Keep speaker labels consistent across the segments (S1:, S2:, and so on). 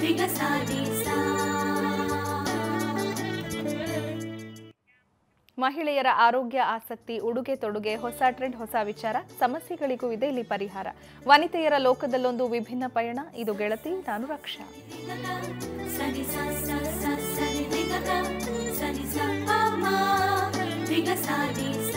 S1: ವಿಗಸಾದಿಸ
S2: ಮಹಿಳೆಯರ ಆರೋಗ್ಯ ಆಸಕ್ತಿ ಉಡುಗೆ ತೊಡುಗೆ ಹೊಸ ಟ್ರೆಂಡ್ ಹೊಸ ವಿಚಾರ ಸಮಸ್ಯೆಗಳಿಗೂ ಇದೆ ಇಲ್ಲಿ ಪರಿಹಾರ ವನಿತೆಯರ ಲೋಕದಲ್ಲೊಂದು ವಿಭಿನ್ನ ಪಯಣ ಇದು ಗೆಳತಿ ನಾನು ರಕ್ಷಾ
S1: ಸನಿ ಸ ಸ ಸ ಸನಿ ವಿಗಗ ಸನಿ ಸ ಪ ಮ ವಿಗಸಾದಿಸ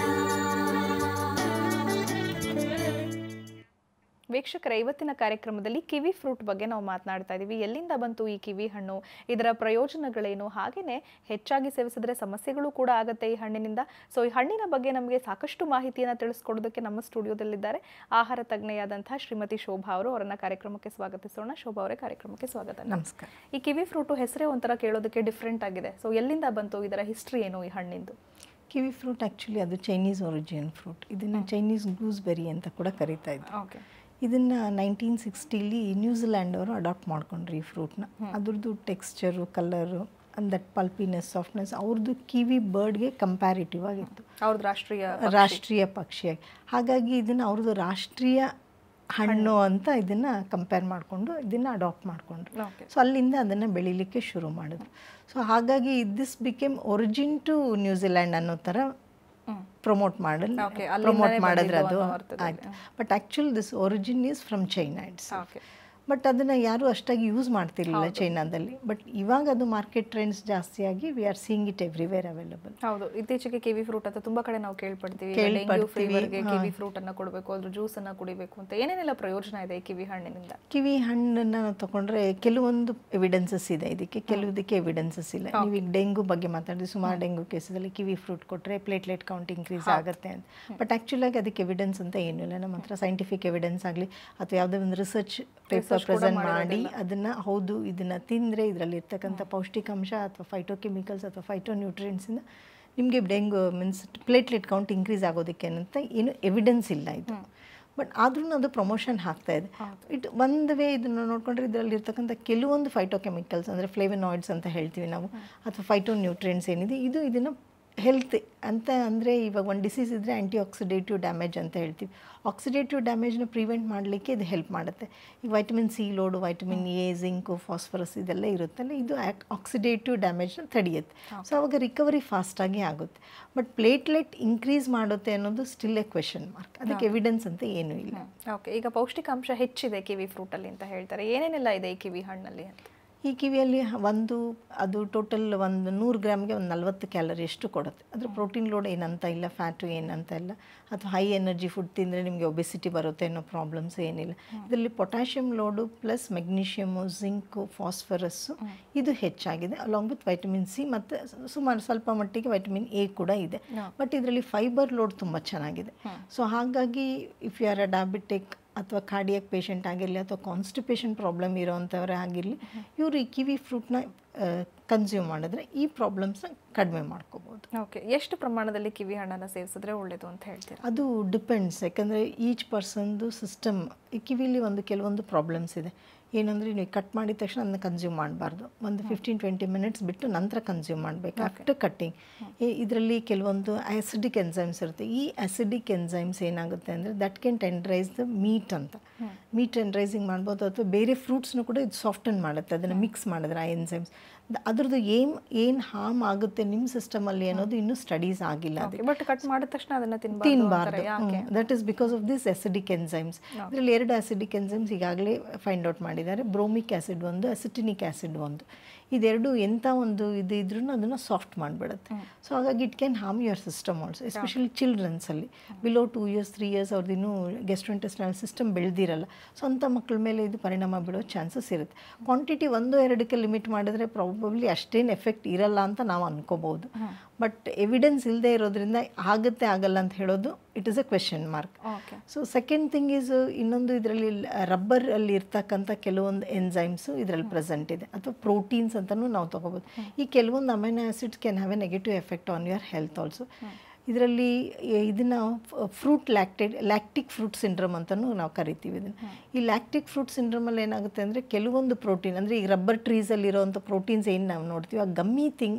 S2: ವೀಕ್ಷಕರ ಇವತ್ತಿನ ಕಾರ್ಯಕ್ರಮದಲ್ಲಿ ಕಿವಿ ಫ್ರೂಟ್ ಬಗ್ಗೆ ನಾವು ಮಾತನಾಡ್ತಾ ಇದ್ದೀವಿ ಎಲ್ಲಿಂದ ಬಂತು ಈ ಕಿವಿ ಹಣ್ಣು ಇದರ ಪ್ರಯೋಜನಗಳೇನು ಹಾಗೆಯೇ ಹೆಚ್ಚಾಗಿ ಸೇವಿಸಿದ್ರೆ ಸಮಸ್ಯೆಗಳು ಕೂಡ ಆಗುತ್ತೆ ಈ ಹಣ್ಣಿನಿಂದ ಸೊ ಈ ಹಣ್ಣಿನ ಬಗ್ಗೆ ನಮಗೆ ಸಾಕಷ್ಟು ಮಾಹಿತಿಯನ್ನು ತಿಳಿಸ್ಕೊಡೋದಕ್ಕೆ ನಮ್ಮ ಸ್ಟುಡಿಯೋದಲ್ಲಿದ್ದಾರೆ ಆಹಾರ ತಜ್ಞೆಯಾದಂತಹ ಶ್ರೀಮತಿ ಶೋಭಾ ಅವರು ಅವರನ್ನ ಕಾರ್ಯಕ್ರಮಕ್ಕೆ ಸ್ವಾಗತಿಸೋಣ ಶೋಭಾ ಅವರೇ ಕಾರ್ಯಕ್ರಮಕ್ಕೆ ಸ್ವಾಗತ
S3: ನಮಸ್ಕಾರ
S2: ಈ ಕಿವಿ ಫ್ರೂಟು ಹೆಸರೇ ಒಂಥರ ಕೇಳೋದಕ್ಕೆ ಡಿಫ್ರೆಂಟ್ ಆಗಿದೆ ಸೊ ಎಲ್ಲಿಂದ ಬಂತು ಇದರ ಹಿಸ್ಟ್ರಿ ಏನು ಈ ಹಣ್ಣಿಂದು
S3: ಕಿವಿ ಫ್ರೂಟ್ ಆ್ಯಕ್ಚುಲಿ ಅದು ಚೈನೀಸ್ ಒರಿಜಿನ್ ಫ್ರೂಟ್ ಇದನ್ನು ಚೈನೀಸ್ ಗೂಸ್ಬೆರಿ ಅಂತ ಕೂಡ ಕರೀತಾ ಇದ್ರು
S2: ಓಕೆ
S3: ಇದನ್ನು ನೈನ್ಟೀನ್ ಸಿಕ್ಸ್ಟಿಲಿ ನ್ಯೂಜಿಲ್ಯಾಂಡ್ ಅವರು ಅಡಾಪ್ಟ್ ಮಾಡ್ಕೊಂಡ್ರು ಈ ಫ್ರೂಟ್ನ ಅದ್ರದ್ದು texture colour and that pulpiness softness ಅವ್ರದ್ದು ಕಿವಿ ಬರ್ಡ್ಗೆ ಕಂಪ್ಯಾರಿಟಿವ್ ಆಗಿತ್ತು
S2: ಅವ್ರದ್ದು ರಾಷ್ಟ್ರೀಯ
S3: ರಾಷ್ಟ್ರೀಯ ಪಕ್ಷಿಯಾಗಿ ಹಾಗಾಗಿ ಇದನ್ನು ಅವ್ರದ್ದು ರಾಷ್ಟ್ರೀಯ ಹಣ್ಣು ಅಂತ ಇದನ್ನು ಕಂಪೇರ್ ಮಾಡಿಕೊಂಡು ಇದನ್ನು ಅಡಾಪ್ಟ್ ಮಾಡಿಕೊಂಡ್ರು
S2: ಓಕೆ
S3: ಸೊ ಅಲ್ಲಿಂದ ಅದನ್ನು ಬೆಳಿಲಿಕ್ಕೆ ಶುರು ಮಾಡಿದ್ರು ಸೊ ಹಾಗಾಗಿ this became origin to New Zealand ಅನ್ನೋ ಥರ
S2: ಹ್ಮ್.
S3: ಪ್ರಮೋಟ್ ಮಾಡಲ್
S2: Okay, ಅಲ್ಲಿಂದಾನೇ
S3: ಪ್ರಮೋಟ್ ಮಾಡಿದ್ರೆ ಅದು
S2: ಬಂದಿದ್ದು ಅನ್ನೋ ಅರ್ಥದಲ್ಲಿ.
S3: ಆಯ್ತು but actual this origin is from China it's
S2: okay
S3: but ಅದನ್ನು ಯಾರೂ ಅಷ್ಟಾಗಿ ಯೂಸ್ ಮಾಡ್ತಿರ್ಲಿಲ್ಲ ಚೈನಾದಲ್ಲಿ ಬಟ್ ಇವಾಗ ಅದು ಮಾರ್ಕೆಟ್ ಟ್ರೆಂಡ್ಸ್ ಜಾಸ್ತಿಯಾಗಿ we are seeing it everywhere available
S2: ಹೌದು ಇತ್ತೀಚೆಗೆ ಕಿವಿ ಫ್ರೂಟ್ ಅಂತ ತುಂಬಾ ಕಡೆ ನಾವು ಕೇಳ್ಪಡ್ತೀವಿ
S3: ಕೇಳ್ಪಡ್ತೀವಿ,
S2: ಡೆಂಗ್ಯೂ ಫೀವರ್ಗೆ ಕಿವಿ ಫ್ರೂಟ್ ಅನ್ನ ಕೊಡಬೇಕು ಅದ್ರ ಜ್ಯೂಸ್ ಅನ್ನ ಕುಡಿಬೇಕು ಅಂತ ಏನೇನೆಲ್ಲ ಪ್ರಯೋಜನ ಇದೆ ಈ ಕಿವಿ ಹಣ್ಣಿನಿಂದ
S3: ಕಿವಿ ಹಣ್ಣನ್ನು ನಾವು ತಗೊಂಡ್ರೆ ಕೆಲವೊಂದು ಎವಿಡೆನ್ಸಸ್ ಇದೆ ಇದಕ್ಕೆ ಕೆಲವುದಕ್ಕೆ ಎವಿಡೆನ್ಸಸ್ ಇಲ್ಲ ನೀವು ಈಗ ಡೆಂಗು ಬಗ್ಗೆ ಮಾತಾಡಿದ್ರೆ ಸುಮಾರು ಡೆಂಗು ಕೇಸಲ್ಲಿ ಕಿವಿ ಫ್ರೂಟ್ ಕೊಟ್ಟರೆ ಪ್ಲೇಟ್ಲೆಟ್ ಕೌಂಟ್ ಇನ್ಕ್ರೀಸ್ ಆಗುತ್ತೆ ಅಂತ ಬಟ್ ಆ್ಯಕ್ಚುಲಾಗಿ ಅದಕ್ಕೆ ಎವಿಡೆನ್ಸ್ ಅಂತ ಏನೂ ಇಲ್ಲ ನಮ್ಮ ಹತ್ರ ಸೈಂಟಿಫಿಕ್ ಎವಿಡೆನ್ಸ್ ಆಗಲಿ ಅಥವಾ ಯಾವುದೇ ಒಂದು ರಿಸರ್ಚ್ ಪೇಪರ್ ಪ್ರೆಸೆಂಟ್ ಮಾಡಿ ಅದನ್ನು ಹೌದು ಇದನ್ನು ತಿಂದರೆ ಇದರಲ್ಲಿ ಇರ್ತಕ್ಕಂಥ ಪೌಷ್ಟಿಕಾಂಶ ಅಥವಾ ಫೈಟೋಕೆಮಿಕಲ್ಸ್ ಅಥವಾ ಫೈಟೋ ನ್ಯೂಟ್ರಿಯೆಂಟ್ಸಿಂದ ನಿಮಗೆ dengue means platelet count increase ಆಗೋದಕ್ಕೆ ಅಂತ ಏನು ಎವಿಡೆನ್ಸ್ ಇಲ್ಲ ಇದು ಬಟ್ ಆದ್ರೂ ಅದು ಪ್ರಮೋಷನ್ ಆಗ್ತಾ ಇದೆ ಇಟ್ ಒಂದು ವೇ ಇದನ್ನು ನೋಡ್ಕೊಂಡ್ರೆ ಇದರಲ್ಲಿ ಇರ್ತಕ್ಕಂಥ ಕೆಲವೊಂದು ಫೈಟೋಕೆಮಿಕಲ್ಸ್ ಅಂದರೆ ಫ್ಲೇವನಾಯ್ಡ್ಸ್ ಅಂತ ಹೇಳ್ತೀವಿ ನಾವು ಅಥವಾ ಫೈಟೋ ನ್ಯೂಟ್ರಿಯೆಂಟ್ಸ್ ಏನಿದೆ ಇದು ಇದನ್ನು ಹೆಲ್ತ್ ಅಂತ ಅಂದರೆ ಇವಾಗ ಒಂದು ಡಿಸೀಸ್ ಇದ್ದರೆ ಆ್ಯಂಟಿ ಆಕ್ಸಿಡೇಟಿವ್ ಡ್ಯಾಮೇಜ್ ಅಂತ ಹೇಳ್ತೀವಿ ಆಕ್ಸಿಡೇಟಿವ್ ಡ್ಯಾಮೇಜ್ನ ಪ್ರಿವೆಂಟ್ ಮಾಡಲಿಕ್ಕೆ ಇದು ಹೆಲ್ಪ್ ಮಾಡುತ್ತೆ ಈಗ vitamin C load vitamin A zinc phosphorus ಇದೆಲ್ಲ ಇರುತ್ತಲ್ಲ ಇದು ಆಕ್ಸಿಡೇಟಿವ್ ಡ್ಯಾಮೇಜ್ನ ತಡೆಯುತ್ತೆ ಸೊ ಅವಾಗ ರಿಕವರಿ ಫಾಸ್ಟಾಗಿ ಆಗುತ್ತೆ ಬಟ್ ಪ್ಲೇಟ್ಲೆಟ್ ಇನ್ಕ್ರೀಸ್ ಮಾಡುತ್ತೆ ಅನ್ನೋದು ಸ್ಟಿಲ್ ಎ ಕ್ವೆಶನ್ ಮಾರ್ಕ್ ಅದಕ್ಕೆ ಎವಿಡೆನ್ಸ್ ಅಂತ ಏನೂ ಇಲ್ಲ
S2: ಓಕೆ ಈಗ ಪೌಷ್ಟಿಕಾಂಶ ಹೆಚ್ಚಿದೆ ಕಿವಿ ಫ್ರೂಟ್ ಅಲ್ಲಿ ಅಂತ ಹೇಳ್ತಾರೆ ಏನೇನೆಲ್ಲ ಇದೆ ಈ ಕಿವಿ ಹಣ್ಣಲ್ಲಿ ಅಂತ
S3: ಈ ಕಿವಿಯಲ್ಲಿ ಒಂದು ಅದು ಟೋಟಲ್ ಒಂದು ನೂರು ಗ್ರಾಮ್ಗೆ ಒಂದು ನಲ್ವತ್ತು ಕ್ಯಾಲರಿ ಎಷ್ಟು ಕೊಡುತ್ತೆ ಅದ್ರ ಪ್ರೋಟೀನ್ ಲೋಡ್ ಏನಂತ ಇಲ್ಲ ಫ್ಯಾಟು ಏನಂತ ಇಲ್ಲ ಅಥವಾ ಹೈ ಎನರ್ಜಿ ಫುಡ್ ತಿಂದರೆ ನಿಮಗೆ ಒಬೆಸಿಟಿ ಬರುತ್ತೆ ಅನ್ನೋ ಪ್ರಾಬ್ಲಮ್ಸ್ ಏನಿಲ್ಲ ಇದರಲ್ಲಿ potassium load plus magnesium zinc phosphorus ಇದು ಹೆಚ್ಚಾಗಿದೆ ಅಲಾಂಗ್ ವಿತ್ ವೈಟಮಿನ್ ಸಿ ಮತ್ತು ಸುಮಾರು ಸ್ವಲ್ಪ ಮಟ್ಟಿಗೆ ವೈಟಮಿನ್ ಎ ಕೂಡ ಇದೆ ಬಟ್ ಇದರಲ್ಲಿ ಫೈಬರ್ ಲೋಡ್ ತುಂಬ ಚೆನ್ನಾಗಿದೆ ಸೊ ಹಾಗಾಗಿ if you are a diabetic ಅಥವಾ ಕಾರ್ಡಿಯಕ್ ಪೇಷಂಟ್ ಆಗಿರಲಿ ಅಥವಾ ಕಾನ್ಸ್ಟಿಪೇಷನ್ ಪ್ರಾಬ್ಲಮ್ ಇರೋವಂಥವ್ರೆ ಆಗಿರಲಿ ಇವರು ಈ ಕಿವಿ ಫ್ರೂಟ್ನ ಕನ್ಸ್ಯೂಮ್ ಮಾಡಿದ್ರೆ ಈ ಪ್ರಾಬ್ಲಮ್ಸ್ನ ಕಡಿಮೆ ಮಾಡ್ಕೋಬೋದು
S2: ಓಕೆ ಎಷ್ಟು ಪ್ರಮಾಣದಲ್ಲಿ ಕಿವಿ ಹಣ್ಣನ್ನು ಸೇವಿಸಿದ್ರೆ ಒಳ್ಳೇದು ಅಂತ ಹೇಳ್ತೀರಾ
S3: ಅದು ಡಿಪೆಂಡ್ಸ್ ಯಾಕಂದರೆ ಈಚ್ ಪರ್ಸನ್ದು ಸಿಸ್ಟಮ್ ಈ ಕಿವಿಲಿ ಒಂದು ಕೆಲವೊಂದು ಪ್ರಾಬ್ಲಮ್ಸ್ ಇದೆ ಏನಂದರೆ ನೀವು ಕಟ್ ಮಾಡಿದ ತಕ್ಷಣ ಅದನ್ನ ಕನ್ಸ್ಯೂಮ್ ಮಾಡಬಾರ್ದು ಒಂದು ಫಿಫ್ಟೀನ್ ಟ್ವೆಂಟಿ ಮಿನಿಟ್ಸ್ ಬಿಟ್ಟು ನಂತರ ಕನ್ಸ್ಯೂಮ್ ಮಾಡಬೇಕು ಆಫ್ಟರ್ ಕಟ್ಟಿಂಗ್ ಇದರಲ್ಲಿ ಕೆಲವೊಂದು ಆ್ಯಸಿಡಿಕ್ ಎನ್ಸೈಮ್ಸ್ ಇರುತ್ತೆ ಈ ಆ್ಯಸಿಡಿಕ್ ಎನ್ಸೈಮ್ಸ್ ಏನಾಗುತ್ತೆ ಅಂದರೆ that can tenderise the meat ಅಂತ ಮೀಟ್ ಟೆಂಡ್ರೈಸಿಂಗ್ ಮಾಡ್ಬೋದು ಅಥವಾ ಬೇರೆ ಫ್ರೂಟ್ಸ್ನು ಕೂಡ ಇದು ಸಾಫ್ಟನ್ ಮಾಡುತ್ತೆ ಅದನ್ನು ಮಿಕ್ಸ್ ಮಾಡಿದ್ರೆ ಆ ಎನ್ಸೈಮ್ಸ್ ಅದ್ರದ್ದು ಏನು ಏನು ಹಾರ್ಮ್ ಆಗುತ್ತೆ ನಿಮ್ಮ ಸಿಸ್ಟಮಲ್ಲಿ ಅನ್ನೋದು ಇನ್ನೂ ಸ್ಟಡೀಸ್ ಆಗಿಲ್ಲ ಅದಕ್ಕೆ
S2: ಬಟ್ ಕಟ್ ಮಾಡಿದ ತಕ್ಷಣ ಅದನ್ನ ತಿನ್ಬಾರ್ದು
S3: ತಿನ್ನಬಾರ್ದು
S2: ಅಂತಾರೆ. ಯಾಕೆ
S3: that is because of this acidic enzymes ಇದರಲ್ಲಿ ಎರಡು ಅಸಿಡಿಕ್ ಎನ್ಸೈಮ್ಸ್ ಈಗಾಗಲೇ ಫೈಂಡ್ ಔಟ್ ಮಾಡಿದ್ದಾರೆ ಬ್ರೋಮಿಕ್ ಆ್ಯಸಿಡ್ ಒಂದು ಅಸಿಟಿನಿಕ್ ಆ್ಯಸಿಡ್ ಒಂದು ಇದೆರಡು ಎಂಥ ಒಂದು ಇದು ಇದ್ರೂ ಅದನ್ನು ಸಾಫ್ಟ್ ಮಾಡಿಬಿಡುತ್ತೆ ಸೊ ಹಾಗಾಗಿ it can harm your system also especially ಚಿಲ್ಡ್ರನ್ಸಲ್ಲಿ below two years three years ಅವ್ರದ್ದು ಇನ್ನೂ ಗೆಸ್ಟ್ರೋಂಟೆಸ್ಟನಲ್ ಸಿಸ್ಟಮ್ ಬೆಳೆದಿರಲ್ಲ ಸೊ ಅಂಥ ಮಕ್ಕಳ ಮೇಲೆ ಇದು ಪರಿಣಾಮ ಬೀಳೋ ಚಾನ್ಸಸ್ ಇರುತ್ತೆ ಕ್ವಾಂಟಿಟಿ ಒಂದು ಎರಡಕ್ಕೆ ಲಿಮಿಟ್ ಮಾಡಿದ್ರೆ ಪ್ರಾಬಬ್ಲಿ ಅಷ್ಟೇನು ಎಫೆಕ್ಟ್ ಇರಲ್ಲ ಅಂತ ನಾವು ಅನ್ಕೋಬೋದು ಬಟ್ ಎವಿಡೆನ್ಸ್ ಇಲ್ಲದೆ ಇರೋದ್ರಿಂದ ಆಗುತ್ತೆ ಆಗಲ್ಲ ಅಂತ ಹೇಳೋದು it is a question mark
S2: okay
S3: so second thing is ಇನ್ನೊಂದು ಇದರಲ್ಲಿ ರಬ್ಬರ್ ಅಲ್ಲಿ ಇರ್ತಕ್ಕಂಥ ಕೆಲವೊಂದು ಎನ್ಸೈಮ್ಸು ಇದರಲ್ಲಿ ಪ್ರೆಸೆಂಟ್ ಇದೆ ಅಥವಾ ಪ್ರೋಟೀನ್ಸ್ ಅಂತಲೂ ನಾವು ತಗೋಬೋದು ಈ ಕೆಲವೊಂದು amino acids can have a negative effect on your health also ಇದರಲ್ಲಿ ಇದನ್ನು fruit lactated lactic fruit syndrome ಅಂತಲೂ ನಾವು ಕರಿತೀವಿ ಇದನ್ನು ಈ ಲ್ಯಾಕ್ಟಿಕ್ ಫ್ರೂಟ್ ಸಿಂಡ್ರಮಲ್ಲಿ ಏನಾಗುತ್ತೆ ಅಂದರೆ ಕೆಲವೊಂದು ಪ್ರೋಟೀನ್ ಅಂದರೆ ಈಗ ರಬ್ಬರ್ ಟ್ರೀಸಲ್ಲಿರೋವಂಥ ಪ್ರೋಟೀನ್ಸ್ ಏನು ನಾವು ನೋಡ್ತೀವಿ ಆ gummy thing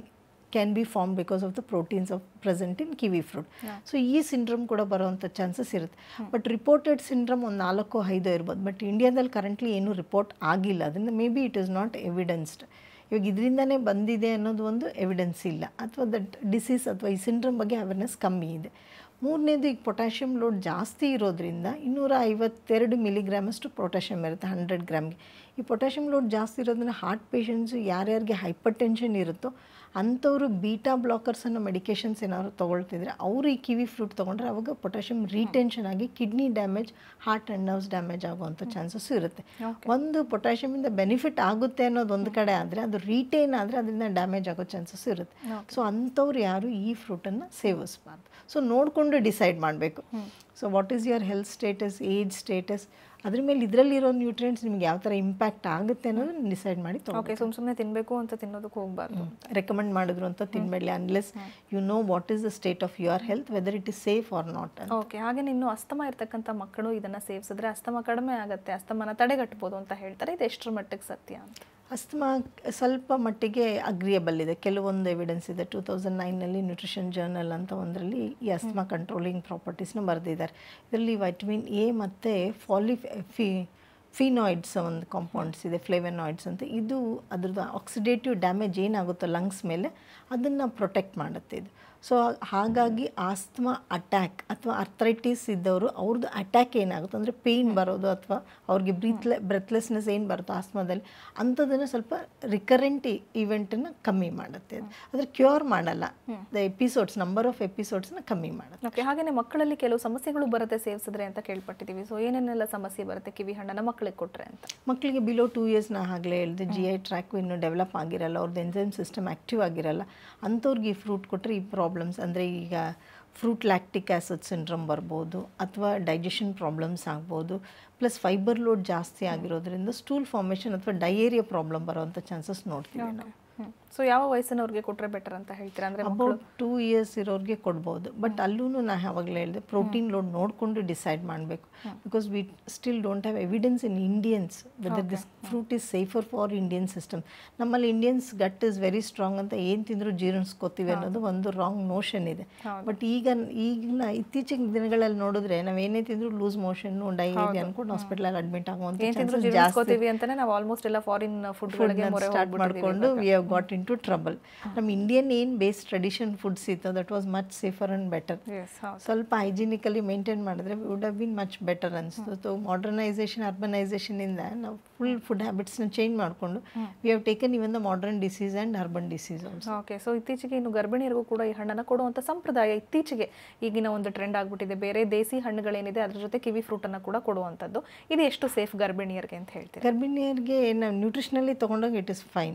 S3: can be form because of the proteins of present in kiwi fruit so ಈ ಸಿಂಡ್ರಮ್ ಕೂಡ ಬರುವಂಥ ಚಾನ್ಸಸ್ ಇರುತ್ತೆ ಬಟ್ ರಿಪೋರ್ಟೆಡ್ ಸಿಂಡ್ರಮ್ ಒಂದು ನಾಲ್ಕು ಐದು ಇರ್ಬೋದು ಬಟ್ ಇಂಡಿಯಾದಲ್ಲಿ ಕರೆಂಟ್ಲಿ ಏನೂ ರಿಪೋರ್ಟ್ ಆಗಿಲ್ಲ ಅದರಿಂದ maybe it is not evidenced ಇವಾಗ ಇದರಿಂದನೇ ಬಂದಿದೆ ಅನ್ನೋದು ಒಂದು ಎವಿಡೆನ್ಸ್ ಇಲ್ಲ ಅಥವಾ ದಟ್ ಡಿಸೀಸ್ ಅಥವಾ ಈ ಸಿಂಡ್ರಮ್ ಬಗ್ಗೆ ಅವೇರ್ನೆಸ್ ಕಮ್ಮಿ ಇದೆ ಮೂರನೇದು ಈಗ ಪೊಟ್ಯಾಷಿಯಮ್ ಲೋಡ್ ಜಾಸ್ತಿ ಇರೋದ್ರಿಂದ ಇನ್ನೂರ ಐವತ್ತೆರಡು ಮಿಲಿಗ್ರಾಮಷ್ಟು ಪೊಟ್ಯಾಷಿಯಮ್ ಇರುತ್ತೆ ಹಂಡ್ರೆಡ್ ಗ್ರಾಮ್ಗೆ ಈ ಪೊಟ್ಯಾಷಿಯಮ್ ಲೋಡ್ ಜಾಸ್ತಿ ಇರೋದ್ರಿಂದ ಹಾರ್ಟ್ ಪೇಷಂಟ್ಸು ಯಾರ್ಯಾರಿಗೆ ಹೈಪರ್ ಟೆನ್ಷನ್ ಇರುತ್ತೋ ಅಂಥವರು ಬೀಟಾ ಬ್ಲಾಕರ್ಸ್ ಅನ್ನೋ ಮೆಡಿಕೇಷನ್ಸ್ ಏನಾದ್ರು ತೊಗೊಳ್ತಿದ್ರೆ ಅವರು ಈ ಕಿವಿ ಫ್ರೂಟ್ ತೊಗೊಂಡ್ರೆ ಅವಾಗ ಪೊಟ್ಯಾಷಿಯಮ್ ರೀಟೆನ್ಷನ್ ಆಗಿ kidney damage heart and nerves damage ಆಗುವಂಥ ಚಾನ್ಸಸ್ ಇರುತ್ತೆ ಒಂದು ಪೊಟ್ಯಾಷಿಯಮಿಂದ ಬೆನಿಫಿಟ್ ಆಗುತ್ತೆ ಅನ್ನೋದು ಒಂದು ಕಡೆ ಆದರೆ ಅದು ರೀಟೇನ್ ಆದರೆ ಅದರಿಂದ ಡ್ಯಾಮೇಜ್ ಆಗೋ ಚಾನ್ಸಸ್ ಇರುತ್ತೆ ಸೊ ಅಂಥವ್ರು ಯಾರು ಈ ಫ್ರೂಟನ್ನು ಸೇವಿಸಬಾರ್ದು ಸೊ ನೋಡಿಕೊಂಡು ಡಿಸೈಡ್ ಮಾಡಬೇಕು so what is your health status age status ಅದ್ರ ಮೇಲೆ ಇದರಲ್ಲಿರೋ ನ್ಯೂಟ್ರಿಯೆಂಟ್ಸ್ ನಿಮ್ಗೆ ಯಾವ ಥರ ಇಂಪ್ಯಾಕ್ಟ್ ಆಗುತ್ತೆ ಅನ್ನೋದನ್ನ ಡಿಸೈಡ್ ಮಾಡಿ ತಗೋ
S2: ಓಕೆ ಸುಮ್ ಸುಮ್ಮನೆ ತಿನ್ಬೇಕು ಅಂತ ತಿನ್ನೋದಕ್ಕೆ ಹೋಗ್ಬಾರ್ದು
S3: ರೆಕಮೆಂಡ್ ಮಾಡಿದ್ರು ಅಂತ ತಿನ್ಬೇಡಿ unless you know what is the state of your health whether it is safe or not
S2: okay ಹಾಗೆ ಇನ್ನು ಅಸ್ತಮ ಇರ್ತಕ್ಕಂಥ ಮಕ್ಕಳು ಇದನ್ನ ಸೇವಿಸಿದ್ರೆ ಅಸ್ತಮ ಕಡಿಮೆ ಆಗುತ್ತೆ ಅಸ್ತಮನ ತಡೆಗಟ್ಟಬಹುದು ಅಂತ ಹೇಳ್ತಾರೆ ಇದು ಎಷ್ಟರ ಮಟ್ಟಿಗೆ ಸತ್ಯ ಅಂತ
S3: ಅಸ್ತಮಾ ಸ್ವಲ್ಪ ಮಟ್ಟಿಗೆ ಅಗ್ರಿಯಬಲ್ ಇದೆ ಕೆಲವೊಂದು ಎವಿಡೆನ್ಸ್ ಇದೆ ಟೂ ತೌಸಂಡ್ ನೈನಲ್ಲಿ ನ್ಯೂಟ್ರಿಷನ್ ಜರ್ನಲ್ ಅಂತ ಒಂದರಲ್ಲಿ ಈ ಅಸ್ತಮಾ ಕಂಟ್ರೋಲಿಂಗ್ ಪ್ರಾಪರ್ಟೀಸ್ನ ಬರೆದಿದ್ದಾರೆ ಇದರಲ್ಲಿ ವೈಟಮಿನ್ ಎ ಮತ್ತು ಫಾಲಿ ಫಿ ಫಿನಾಯ್ಡ್ಸ್ ಒಂದು ಕಾಂಪೌಂಡ್ಸ್ ಇದೆ ಫ್ಲೇವೆನಾಯ್ಡ್ಸ್ ಅಂತ ಇದು ಅದ್ರದ್ದು ಆಕ್ಸಿಡೇಟಿವ್ ಡ್ಯಾಮೇಜ್ ಏನಾಗುತ್ತೋ ಲಂಗ್ಸ್ ಮೇಲೆ ಅದನ್ನು ಪ್ರೊಟೆಕ್ಟ್ ಮಾಡುತ್ತೆ ಇದು ಸೊ ಹಾಗಾಗಿ ಆಸ್ತಮಾ ಅಟ್ಯಾಕ್ ಅಥವಾ ಅರ್ಥ್ರೈಟಿಸ್ ಇದ್ದವರು ಅವ್ರದ್ದು ಅಟ್ಯಾಕ್ ಏನಾಗುತ್ತೆ ಅಂದರೆ ಪೇಯ್ನ್ ಬರೋದು ಅಥವಾ ಅವ್ರಿಗೆ ಬ್ರೀತ್ಲೆ ಬ್ರೆತ್ಲೆಸ್ನೆಸ್ ಏನು ಬರುತ್ತೋ ಆಸ್ತಮಾದಲ್ಲಿ ಅಂಥದ್ದನ್ನು ಸ್ವಲ್ಪ ರಿಕರೆಂಟ್ ಇವೆಂಟನ್ನು ಕಮ್ಮಿ ಮಾಡುತ್ತೆ ಅದು ಆದರೆ ಕ್ಯೂರ್ ಮಾಡಲ್ಲ ದ ಎಪಿಸೋಡ್ಸ್ ನಂಬರ್ ಆಫ್ ಎಪಿಸೋಡ್ಸ್ನ ಕಮ್ಮಿ ಮಾಡುತ್ತೆ
S2: ಓಕೆ ಹಾಗೇನೆ ಮಕ್ಕಳಲ್ಲಿ ಕೆಲವು ಸಮಸ್ಯೆಗಳು ಬರುತ್ತೆ ಸೇವಿಸಿದ್ರೆ ಅಂತ ಕೇಳ್ಪಟ್ಟಿದ್ದೀವಿ ಸೊ ಏನೇನೆಲ್ಲ ಸಮಸ್ಯೆ ಬರುತ್ತೆ ಕಿವಿ ಹಣ್ಣನ್ನ ಮಕ್ಕಳಿಗೆ ಕೊಟ್ರೆ ಅಂತ
S3: ಮಕ್ಕಳಿಗೆ ಬಿಲೋ ಟೂ ಇಯರ್ಸ್ ನಾ ಆಗಲೇ ಹೇಳಿದೆ ಜಿ ಐ ಟ್ರ್ಯಾಕು ಇನ್ನೂ ಡೆವಲಪ್ ಆಗಿರಲ್ಲ ಅವ್ರದ್ದು ಎಂಜೈಮ್ ಸಿಸ್ಟಮ್ ಆ್ಯಕ್ಟಿವ್ ಆಗಿರಲ್ಲ ಅಂಥವ್ರಿಗೆ ಈ ಫ್ರೂಟ್ ಕೊಟ್ಟರೆ ಈ ಪ್ರಾಬ್ಲಮ್ಸ್ ಅಂದರೆ ಈಗ ಫ್ರೂಟ್ ಲ್ಯಾಕ್ಟಿಕ್ ಆ್ಯಸಿಡ್ ಸಿಂಡ್ರಮ್ ಬರ್ಬೋದು ಅಥವಾ ಡೈಜೆಷನ್ ಪ್ರಾಬ್ಲಮ್ಸ್ ಆಗ್ಬೋದು ಪ್ಲಸ್ ಫೈಬರ್ ಲೋಡ್ ಜಾಸ್ತಿ ಆಗಿರೋದ್ರಿಂದ ಸ್ಟೂಲ್ ಫಾರ್ಮೇಷನ್ ಅಥವಾ ಡಯೇರಿಯಾ ಪ್ರಾಬ್ಲಮ್ ಬರೋವಂಥ ಚಾನ್ಸಸ್ ನೋಡ್ತೀವಿ ನಾವು
S2: ಸೊ ಯಾವ ವಯಸ್ಸಿನವ್ರಿಗೆ ಕೊಟ್ರೆ ಬೆಟರ್ ಅಂತ ಹೇಳ್ತೀರಾ ಅಂದ್ರೆ ಮಕ್ಕಳು
S3: ಅಬೌಟ್ ಟೂ ಇಯರ್ಸ್ ಇರೋರಿಗೆ ಕೊಡ್ಬೋದು ಬಟ್ ಅಲ್ಲೂ ನಾ ಯಾವಾಗಲೇ ಹೇಳಿದೆ ಪ್ರೋಟೀನ್ ಲೋಡ್ ನೋಡಿಕೊಂಡು ಡಿಸೈಡ್ ಮಾಡಬೇಕು because we still don't have evidence in Indians whether this fruit is safer for Indian system ನಮ್ಮಲ್ಲಿ Indians gut is very strong ಅಂತ ಏನು ತಿಂದರೂ ಜೀರ್ಣಿಸ್ಕೋತೀವಿ ಅನ್ನೋದು ಒಂದು ರಾಂಗ್ ನೋಷನ್ ಇದೆ ಬಟ್ ಈಗ ಈಗಿನ ಇತ್ತೀಚಿನ ದಿನಗಳಲ್ಲಿ ನೋಡಿದ್ರೆ ನಾವು ಏನೇ ತಿಂದರೂ ಲೂಸ್ ಮೋಷನ್ನು ಡೈರಿ ಅನ್ಕೊಂಡು ಹಾಸ್ಪಿಟಲಲ್ಲಿ ಅಡ್ಮಿಟ್ ಆಗುವಂಥ
S2: ಏನ್ ತಿಂದ್ರು
S3: chances ಜಾಸ್ತಿ
S2: ಜೀರ್ಣಿಸ್ಕೋತೀವಿ ಅಂತಾನೆ ನಾವು ಆಲ್ಮೋಸ್ಟ್ ಎಲ್ಲ ಫಾರಿನ್ ಫುಡ್ಗಳಿಗೆ ಮೊರೆ
S3: ಸ್ಟಾರ್ಟ್ ಮಾಡಿಕೊಂಡು we have got in to trouble ನಮ್ಮ ಇಂಡಿಯನ್ ಏನು ಬೇಸ್ ಟ್ರೆಡಿಷನ್ ಫುಡ್ಸ್ ಇತ್ತು that was much safer and better
S2: yes ಹೌದು
S3: ಸ್ವಲ್ಪ ಹೈಜಿನಿಕಲಿ ಮೇಂಟೈನ್ ಮಾಡಿದ್ರೆ would have been much better ಅನಿಸ್ತು ಸೊ ಮಾಡರ್ನೈಸೇಷನ್ ಅರ್ಬನೈಸೇಷನಿಂದ ನಾವು ಫುಲ್ ಫುಡ್ ಹ್ಯಾಬಿಟ್ಸ್ನ ಚೇಂಜ್ ಮಾಡಿಕೊಂಡು we have taken even the modern disease and urban disease also
S2: okay so ಇತ್ತೀಚೆಗೆ ಇನ್ನು ಗರ್ಭಿಣಿಯರಿಗೂ ಕೂಡ ಈ ಹಣ್ಣನ್ನು ಕೊಡುವಂಥ ಸಂಪ್ರದಾಯ ಇತ್ತೀಚೆಗೆ ಈಗಿನ ಒಂದು ಟ್ರೆಂಡ್ ಆಗ್ಬಿಟ್ಟಿದೆ ಬೇರೆ ದೇಸಿ ಹಣ್ಣುಗಳೇನಿದೆ ಅದ್ರ ಜೊತೆ ಕಿವಿ ಫ್ರೂಟನ್ನು ಕೂಡ ಕೊಡುವಂಥದ್ದು ಇದು ಎಷ್ಟು ಸೇಫ್ ಗರ್ಭಿಣಿಯರಿಗೆ ಅಂತ ಹೇಳ್ತೀರಾ
S3: ಗರ್ಭಿಣಿಯರಿಗೆ ನಾವು ನ್ಯೂಟ್ರಿಷನಲ್ಲಿ ತೊಗೊಂಡಾಗ ಇಟ್ ಇಸ್ ಫೈನ್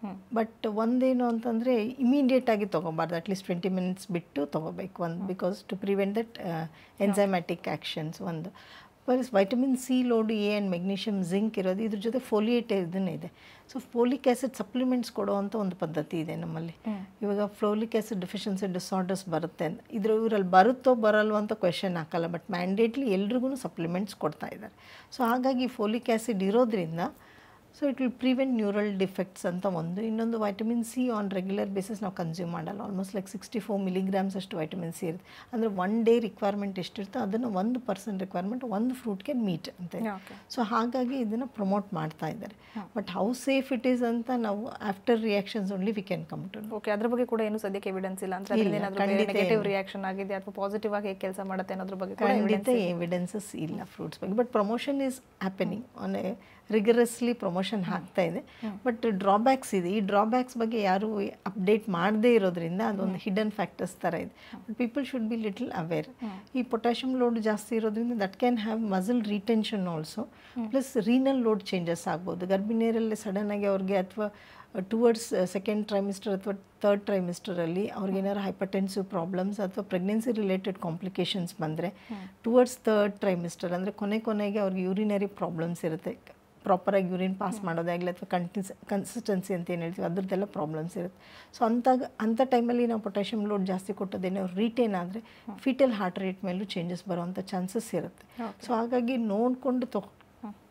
S3: ಬಟ್ ಒಂದೇನು ಅಂತಂದರೆ ಇಮಿಡಿಯೇಟಾಗಿ ತೊಗೊಬಾರ್ದು ಅಟ್ಲೀಸ್ಟ್ ಟ್ವೆಂಟಿ ಮಿನಿಟ್ಸ್ ಬಿಟ್ಟು ತೊಗೋಬೇಕು ಒಂದು because to prevent that enzymatic actions ಒಂದು plus vitamin C load A and magnesium zinc ಇರೋದು ಇದ್ರ ಜೊತೆ ಫೋಲಿಯೇಟ್ ಇದನ್ನೇ ಇದೆ ಸೊ ಫೋಲಿಕ್ ಆ್ಯಸಿಡ್ ಸಪ್ಲಿಮೆಂಟ್ಸ್ ಕೊಡುವಂಥ ಒಂದು ಪದ್ಧತಿ ಇದೆ ನಮ್ಮಲ್ಲಿ ಇವಾಗ ಫ್ಲೋಲಿಕ್ ಆ್ಯಸಿಡ್ ಡೆಫಿಷಿಯನ್ಸಿ ಡಿಸಾರ್ಡರ್ಸ್ ಬರುತ್ತೆ ಅಂತ ಇದ್ರ ಇವರಲ್ಲಿ ಬರುತ್ತೋ ಬರಲ್ವೋ ಅಂತ ಕ್ವೆಶನ್ ಹಾಕಲ್ಲ ಬಟ್ ಮ್ಯಾಂಡೇಟ್ಲಿ ಎಲ್ರಿಗೂ ಸಪ್ಲಿಮೆಂಟ್ಸ್ ಕೊಡ್ತಾ ಇದ್ದಾರೆ ಸೊ ಹಾಗಾಗಿ ಫೋಲಿಕ್ ಆ್ಯಸಿಡ್ ಇರೋದ್ರಿಂದ so it will prevent neural defects ಅಂತ ಒಂದು ಇನ್ನೊಂದು vitamin C on regular basis ನಾವು ಕನ್ಸ್ಯೂಮ್ ಮಾಡಲ್ಲ almost like sixty four milligrams ಅಷ್ಟು ವೈಟಮಿನ್ ಸಿ ಇರುತ್ತೆ ಅಂದರೆ ಒನ್ ಡೇ ರಿಕ್ವೈರ್ಮೆಂಟ್ ಎಷ್ಟಿರುತ್ತೋ ಅದನ್ನು ಒಂದು ಪರ್ಸೆಂಟ್ ರಿಕ್ವೈರ್ಮೆಂಟ್ ಒಂದು ಫ್ರೂಟ್ಗೆ ಮೀಟ್ ಅಂತ ಇದೆ.
S2: Okay.
S3: ಸೊ ಹಾಗಾಗಿ ಇದನ್ನು ಪ್ರಮೋಟ್ ಮಾಡ್ತಾ ಇದ್ದಾರೆ but how safe it is ಅಂತ ನಾವು after reactions only we can come to
S2: okay ಅದ್ರ ಬಗ್ಗೆ ಕೂಡ ಏನು ಸದ್ಯಕ್ಕೆ ಎವಿಡೆನ್ಸ್ ಇಲ್ಲ ಅಂದ್ರೆ
S3: ಇಲ್ಲ,
S2: ಏನಾದರೂ
S3: ಖಂಡಿತ
S2: ನೆಗೆಟಿವ್
S3: ಇಲ್ಲ.
S2: ರಿಯಾಕ್ಷನ್ ಆಗಿದೆ ಅಥವಾ ಪಾಸಿಟಿವ್ ಆಗಿ ಹೇಗೆ ಕೆಲಸ ಮಾಡುತ್ತೆ ಅನ್ನೋದ್ರ ಬಗ್ಗೆ ಕೂಡ
S3: ಖಂಡಿತ ಎವಿಡೆನ್ಸಸ್ ಇಲ್ಲ ಫ್ರೂಟ್ಸ್ ಬಗ್ಗೆ but promotion is happening on a rigorously promotion ಆಗ್ತಾ ಇದೆ ಬಟ್ ಡ್ರಾಬ್ಯಾಕ್ಸ್ ಇದೆ ಈ ಡ್ರಾಬ್ಯಾಕ್ಸ್ ಬಗ್ಗೆ ಯಾರು ಅಪ್ಡೇಟ್ ಮಾಡದೇ ಇರೋದ್ರಿಂದ ಅದೊಂದು ಹಿಡನ್ ಫ್ಯಾಕ್ಟರ್ಸ್ ಥರ ಇದೆ but people should be little aware ಈ ಪೊಟ್ಯಾಷಿಯಮ್ ಲೋಡ್ ಜಾಸ್ತಿ ಇರೋದ್ರಿಂದ that can have muscle retention also plus renal load changes ಆಗ್ಬೋದು ಗರ್ಭಿಣಿಯರಲ್ಲಿ ಸಡನ್ ಆಗಿ ಅವ್ರಿಗೆ ಅಥವಾ ಟುವರ್ಡ್ಸ್ ಸೆಕೆಂಡ್ ಟ್ರೈಮಿಸ್ಟರ್ ಅಥವಾ ತರ್ಡ್ ಟ್ರೈಮಿಸ್ಟರಲ್ಲಿ ಅವ್ರಿಗೆ ಏನಾದ್ರು ಹೈಪರ್ಟೆನ್ಸಿವ್ ಪ್ರಾಬ್ಲಮ್ಸ್ ಅಥವಾ ಪ್ರೆಗ್ನೆನ್ಸಿ ರಿಲೇಟೆಡ್ ಕಾಂಪ್ಲಿಕೇಶನ್ಸ್ ಬಂದರೆ ಟುವರ್ಡ್ಸ್ ತರ್ಡ್ ಟ್ರೈಮಿಸ್ಟರ್ ಅಂದರೆ ಕೊನೆ ಕೊನೆಗೆ ಅವ್ರಿಗೆ ಯೂರಿನರಿ ಪ್ರಾಬ್ಲಮ್ಸ್ ಇರುತ್ತೆ ಪ್ರಾಪರಾಗಿ ಯೂರಿನ್ ಪಾಸ್ ಮಾಡೋದಾಗಲಿ ಅಥವಾ ಕಂಟಿನ್ಸ್ ಕನ್ಸಿಸ್ಟೆನ್ಸಿ ಅಂತ ಏನು ಹೇಳ್ತೀವಿ ಅದ್ರದ್ದೆಲ್ಲ ಪ್ರಾಬ್ಲಮ್ಸ್ ಇರುತ್ತೆ ಸೊ ಅಂತಾಗ ಅಂಥ ಟೈಮಲ್ಲಿ ನಾವು ಪೊಟ್ಯಾಷಿಯಮ್ ಲೋಡ್ ಜಾಸ್ತಿ ಕೊಟ್ಟೋದೇನೋ ರಿಟೇನ್ ಆದರೆ ಫಿಟಲ್ ಹಾರ್ಟ್ ರೇಟ್ ಮೇಲೂ ಚೇಂಜಸ್ ಬರೋವಂಥ ಚಾನ್ಸಸ್ ಇರುತ್ತೆ ಸೊ ಹಾಗಾಗಿ ನೋಡಿಕೊಂಡು ತೊ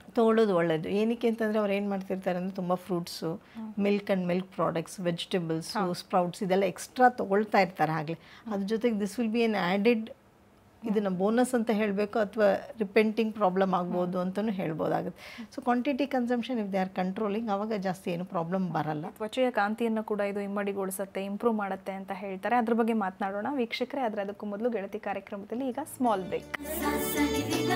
S3: ತೊಗೊಳ್ಳೋದು ಒಳ್ಳೆಯದು ಏನಕ್ಕೆ ಅಂತಂದರೆ ಅವ್ರು ಏನು ಮಾಡ್ತಿರ್ತಾರೆ ಅಂದರೆ ತುಂಬ fruits milk and milk products vegetables sprouts ಇದೆಲ್ಲ ಎಕ್ಸ್ಟ್ರಾ ತೊಗೊಳ್ತಾ ಇರ್ತಾರೆ ಆಗಲೇ ಅದ್ರ ಜೊತೆಗೆ this will be an added ಇದನ್ನು ಬೋನಸ್ ಅಂತ ಹೇಳಬೇಕು ಅಥವಾ ರಿಪೆಂಟಿಂಗ್ ಪ್ರಾಬ್ಲಮ್ ಆಗ್ಬೋದು ಅಂತಲೂ ಹೇಳ್ಬೋದಾಗುತ್ತೆ so quantity consumption if they are controlling ಆವಾಗ ಜಾಸ್ತಿ ಏನು ಪ್ರಾಬ್ಲಮ್ ಬರಲ್ಲ
S2: ತ್ವಚೆಯ ಕಾಂತಿಯನ್ನು ಕೂಡ ಇದು ಇಮ್ಮಡಿಗೊಳಿಸುತ್ತೆ ಇಂಪ್ರೂವ್ ಮಾಡುತ್ತೆ ಅಂತ ಹೇಳ್ತಾರೆ ಅದ್ರ ಬಗ್ಗೆ ಮಾತನಾಡೋಣ ವೀಕ್ಷಕರೇ ಆದರೆ ಅದಕ್ಕೂ ಮೊದಲು ಗೆಳತಿ ಕಾರ್ಯಕ್ರಮದಲ್ಲಿ ಈಗ small break
S1: sa sa ni ri